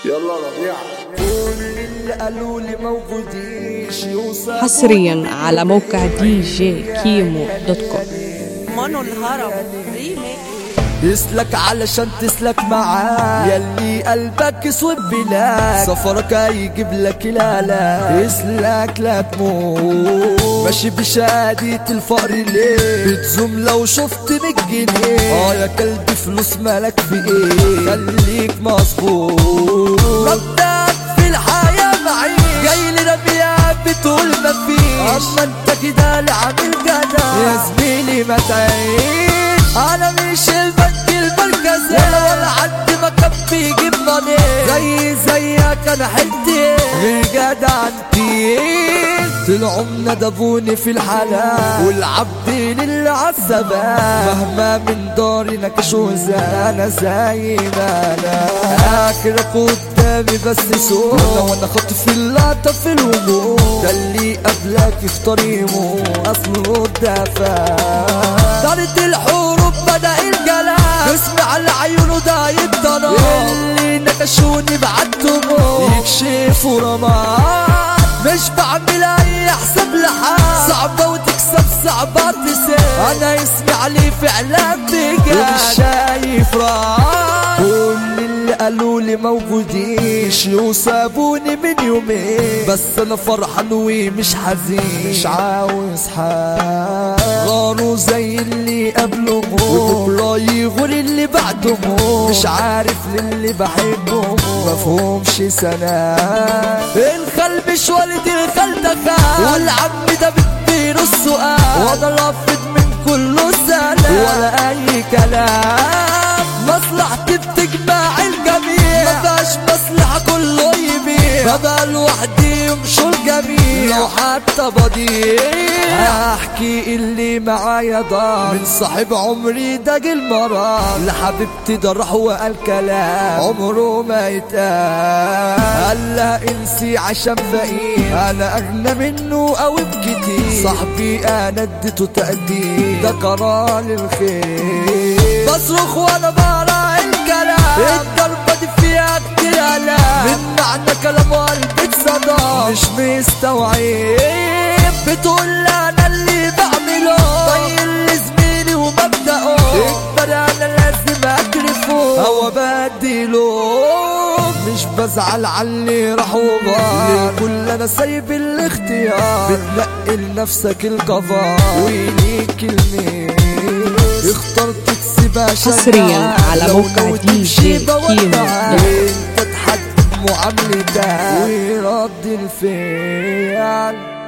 يلا ربيع كل اللي قالوا لي موجوديش يوصل حصريا على موقع دي جي كيمو دوت كوم مانو الهرم ريميك يسلك علشان تسلك معاه يلي قلبك اسود بلاد سفرك هيجيب لك لالا يسلك لا تموت ماشي بشهادة الفقر ليه بتزوم لو شفت 100 جنيه اه يا كلبي فلوس مالك في ايه خليك مظبوط مبدأك في الحياة معي جاي لنا بيها بتقول ما فيش اما انت كده اللي عامل جدع يا زميلي ما تعيش انا مش البنك المركزي ولا ولا حد ما كان بيجيب ماني زي زيك انا حلتي غير جدع انتين طلعوا ندبوني في الحلال والعبد للي عالزمان مهما من داري نكشوا انا زي ما انا اخرك قدامي بس سوق وانا وانا خط في اللقطة في الهجوم ده اللي قبلك في طريقه اصله الدفا دارت الحروب بدأ الجلال اسمع على عيونه ده يتضرب اللي نكشوني بعدهم يكشفوا رماد مش بعمل اي حساب لحال صعبة وتكسب صعبة تسيب انا اسمي عليه فعلا بجد ومش شايف راس كل اللي قالوا لي موجوديش وسابوني من يومين بس انا فرحان ومش حزين مش عاوز حال غاروا زي اللي قبلهم وبكره يغور اللي بعدهم مش عارف للي بحبهم مفهومش سنة الخلبش والد الخال ده خال والعم ده بتبين السؤال وانا لافت من كله سنة ولا اي كلام مصلحتي بتجمع الجميع ما فيهاش مصلحة كله يبيع ببقى لوحدي يمشوا الجميع لو حتى بضيع احكي اللي معايا ضاع من صاحب عمري ده المرض لحبيبتي ده راح وقال كلام عمره ما يتقال قال لها انسي عشان فقير انا اغنى منه قوي بكتير صاحبي انا اديته تقدير ده قرار الخير بصرخ وانا بقرا الكلام الضربة دي فيها كتير الام من معنى كلام قلبي اتصدم مش مستوعب بتقول لي انا اللي بعمله طيب لزميلي ومبدأه اكبر انا لازم اكرفه او ابدله مش بزعل على اللي راح وبار للكل انا سايب الاختيار بتنقي لنفسك القضاء وليك الميل اخترت تسيبها حصرياً على لو موقع ناوي دي تمشي جي كيمو بودعها. دوت انت تحدد معاملتك ورد الفعل